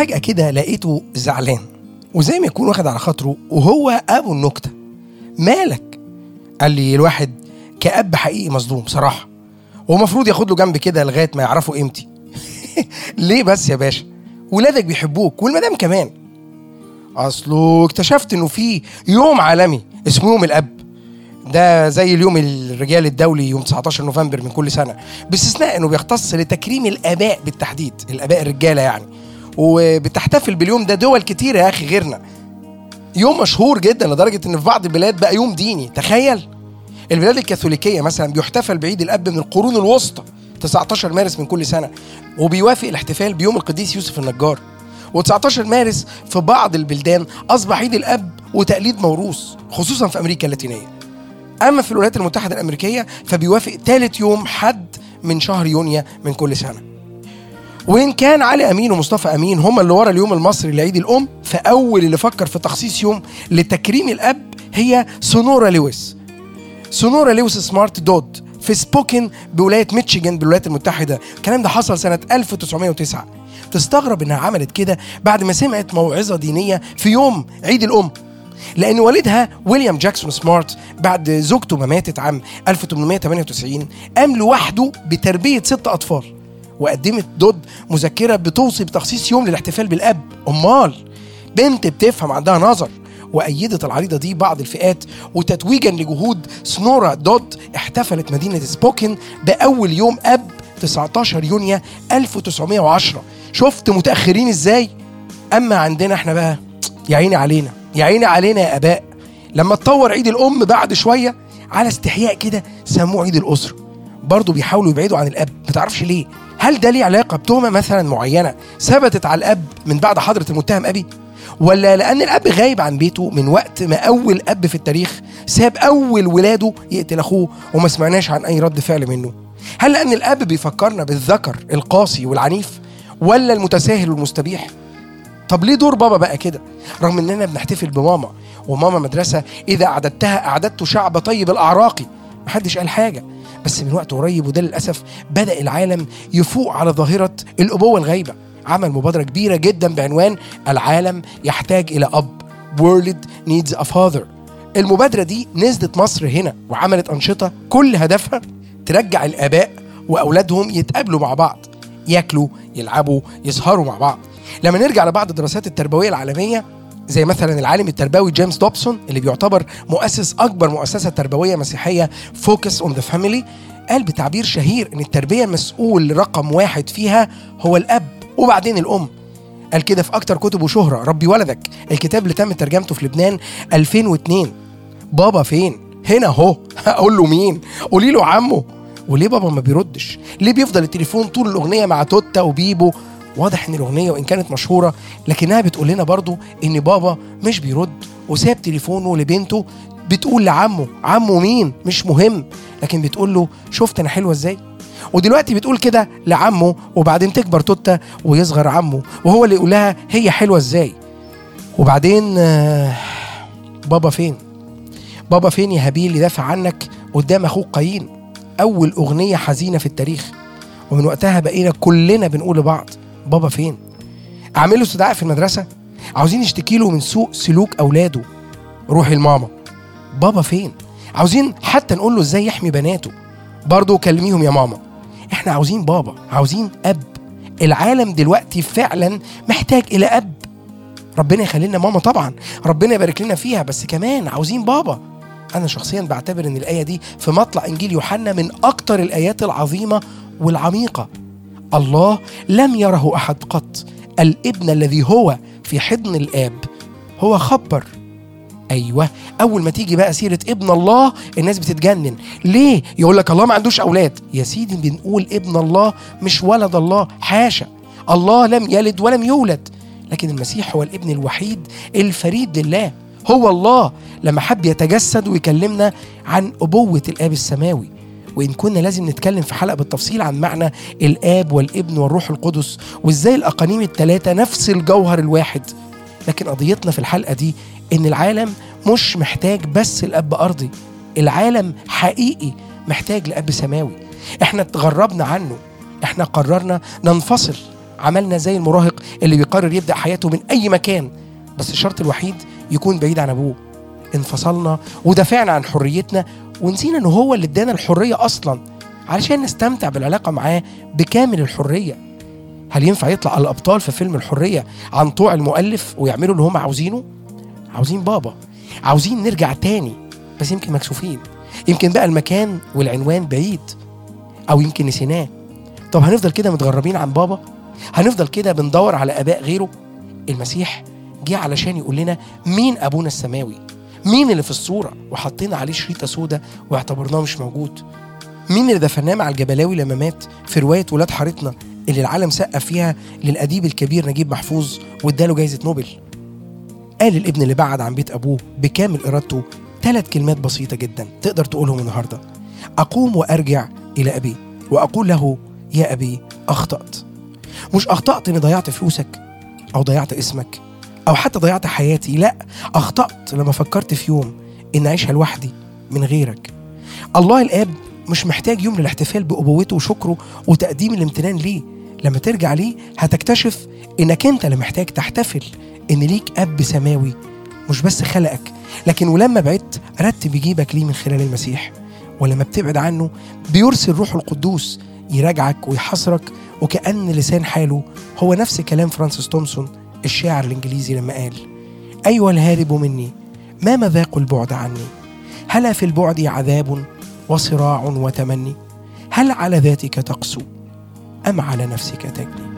فجأة كده لقيته زعلان وزي ما يكون واخد على خاطره وهو أبو النكتة مالك؟ قال لي الواحد كأب حقيقي مصدوم صراحة ومفروض ياخد له جنب كده لغاية ما يعرفوا قيمتي ليه بس يا باشا؟ ولادك بيحبوك والمدام كمان اصله اكتشفت انه في يوم عالمي اسمه يوم الاب ده زي اليوم الرجال الدولي يوم 19 نوفمبر من كل سنه باستثناء انه بيختص لتكريم الاباء بالتحديد الاباء الرجاله يعني وبتحتفل باليوم ده دول كتيره يا اخي غيرنا يوم مشهور جدا لدرجه ان في بعض البلاد بقى يوم ديني تخيل البلاد الكاثوليكيه مثلا بيحتفل بعيد الاب من القرون الوسطى 19 مارس من كل سنه وبيوافق الاحتفال بيوم القديس يوسف النجار و19 مارس في بعض البلدان اصبح عيد الاب وتقليد موروث خصوصا في امريكا اللاتينيه اما في الولايات المتحده الامريكيه فبيوافق ثالث يوم حد من شهر يونيو من كل سنه وان كان علي امين ومصطفى امين هم اللي ورا اليوم المصري لعيد الام فاول اللي فكر في تخصيص يوم لتكريم الاب هي سونورا لويس سونورا لويس سمارت دود في سبوكن بولايه ميتشيجن بالولايات المتحده الكلام ده حصل سنه 1909 تستغرب انها عملت كده بعد ما سمعت موعظه دينيه في يوم عيد الام لان والدها ويليام جاكسون سمارت بعد زوجته ما ماتت عام 1898 قام لوحده بتربيه ست اطفال وقدمت دود مذكره بتوصي بتخصيص يوم للاحتفال بالاب امال بنت بتفهم عندها نظر وأيدت العريضة دي بعض الفئات وتتويجا لجهود سنورا دود احتفلت مدينة سبوكن بأول يوم أب 19 يونيو 1910 شفت متأخرين ازاي أما عندنا احنا بقى يا عيني علينا يا عيني علينا يا آباء لما اتطور عيد الأم بعد شوية على استحياء كده سموه عيد الأسرة برضه بيحاولوا يبعدوا عن الأب ما تعرفش ليه هل ده ليه علاقة بتهمة مثلا معينة ثبتت على الأب من بعد حضرة المتهم أبي ولا لأن الأب غايب عن بيته من وقت ما أول أب في التاريخ ساب أول ولاده يقتل أخوه وما سمعناش عن أي رد فعل منه هل لأن الأب بيفكرنا بالذكر القاسي والعنيف ولا المتساهل والمستبيح طب ليه دور بابا بقى كده رغم اننا بنحتفل بماما وماما مدرسه اذا اعددتها اعددت شعب طيب الاعراقي محدش قال حاجه بس من وقت قريب وده للاسف بدا العالم يفوق على ظاهره الابوه الغايبه عمل مبادره كبيره جدا بعنوان العالم يحتاج الى اب World needs a father المبادره دي نزلت مصر هنا وعملت انشطه كل هدفها ترجع الاباء واولادهم يتقابلوا مع بعض ياكلوا يلعبوا يسهروا مع بعض لما نرجع لبعض الدراسات التربويه العالميه زي مثلا العالم التربوي جيمس دوبسون اللي بيعتبر مؤسس اكبر مؤسسه تربويه مسيحيه فوكس اون ذا فاميلي قال بتعبير شهير ان التربيه مسؤول رقم واحد فيها هو الاب وبعدين الام قال كده في اكتر كتبه شهره ربي ولدك الكتاب اللي تم ترجمته في لبنان 2002 بابا فين هنا اهو اقول له مين قولي له عمه وليه بابا ما بيردش ليه بيفضل التليفون طول الاغنيه مع توتا وبيبو واضح ان الاغنيه وان كانت مشهوره لكنها بتقول لنا برضو ان بابا مش بيرد وساب تليفونه لبنته بتقول لعمه عمه مين مش مهم لكن بتقول له شفت انا حلوه ازاي ودلوقتي بتقول كده لعمه وبعدين تكبر توتا ويصغر عمه وهو اللي يقول لها هي حلوه ازاي وبعدين آه، بابا فين بابا فين يا هابيل يدافع عنك قدام اخوك قايين اول اغنيه حزينه في التاريخ ومن وقتها بقينا كلنا بنقول لبعض بابا فين اعمله استدعاء في المدرسه عاوزين نشتكي له من سوء سلوك اولاده روحي لماما بابا فين عاوزين حتى نقول له ازاي يحمي بناته برضه كلميهم يا ماما احنا عاوزين بابا عاوزين اب العالم دلوقتي فعلا محتاج الى اب ربنا يخلي لنا ماما طبعا ربنا يبارك لنا فيها بس كمان عاوزين بابا انا شخصيا بعتبر ان الايه دي في مطلع انجيل يوحنا من اكتر الايات العظيمه والعميقه الله لم يره احد قط الابن الذي هو في حضن الاب هو خبر ايوه اول ما تيجي بقى سيره ابن الله الناس بتتجنن ليه يقول لك الله ما عندوش اولاد يا سيدي بنقول ابن الله مش ولد الله حاشا الله لم يلد ولم يولد لكن المسيح هو الابن الوحيد الفريد لله هو الله لما حب يتجسد ويكلمنا عن ابوه الاب السماوي وان كنا لازم نتكلم في حلقه بالتفصيل عن معنى الاب والابن والروح القدس وازاي الاقانيم الثلاثه نفس الجوهر الواحد لكن قضيتنا في الحلقه دي ان العالم مش محتاج بس الاب ارضي العالم حقيقي محتاج لاب سماوي احنا اتغربنا عنه احنا قررنا ننفصل عملنا زي المراهق اللي بيقرر يبدا حياته من اي مكان بس الشرط الوحيد يكون بعيد عن ابوه انفصلنا ودافعنا عن حريتنا ونسينا ان هو اللي ادانا الحريه اصلا علشان نستمتع بالعلاقه معاه بكامل الحريه هل ينفع يطلع الابطال في فيلم الحريه عن طوع المؤلف ويعملوا اللي هم عاوزينه عاوزين بابا عاوزين نرجع تاني بس يمكن مكسوفين يمكن بقى المكان والعنوان بعيد او يمكن نسيناه طب هنفضل كده متغربين عن بابا هنفضل كده بندور على اباء غيره المسيح جه علشان يقول لنا مين ابونا السماوي مين اللي في الصوره وحطينا عليه شريطه سودة واعتبرناه مش موجود مين اللي دفناه مع الجبلاوي لما مات في روايه ولاد حارتنا اللي العالم سقف فيها للاديب الكبير نجيب محفوظ واداله جايزه نوبل قال الابن اللي بعد عن بيت ابوه بكامل ارادته ثلاث كلمات بسيطه جدا تقدر تقولهم النهارده اقوم وارجع الى ابي واقول له يا ابي اخطات مش اخطات اني ضيعت فلوسك او ضيعت اسمك او حتى ضيعت حياتي لا اخطات لما فكرت في يوم ان اعيشها لوحدي من غيرك الله الاب مش محتاج يوم للاحتفال بابوته وشكره وتقديم الامتنان ليه لما ترجع ليه هتكتشف انك انت اللي محتاج تحتفل ان ليك اب سماوي مش بس خلقك لكن ولما بعدت رتب يجيبك ليه من خلال المسيح ولما بتبعد عنه بيرسل روحه القدوس يراجعك ويحصرك وكأن لسان حاله هو نفس كلام فرانسيس تومسون الشاعر الإنجليزي لما قال أيها الهارب مني ما مذاق البعد عني هل في البعد عذاب وصراع وتمني هل على ذاتك تقسو أم على نفسك تجني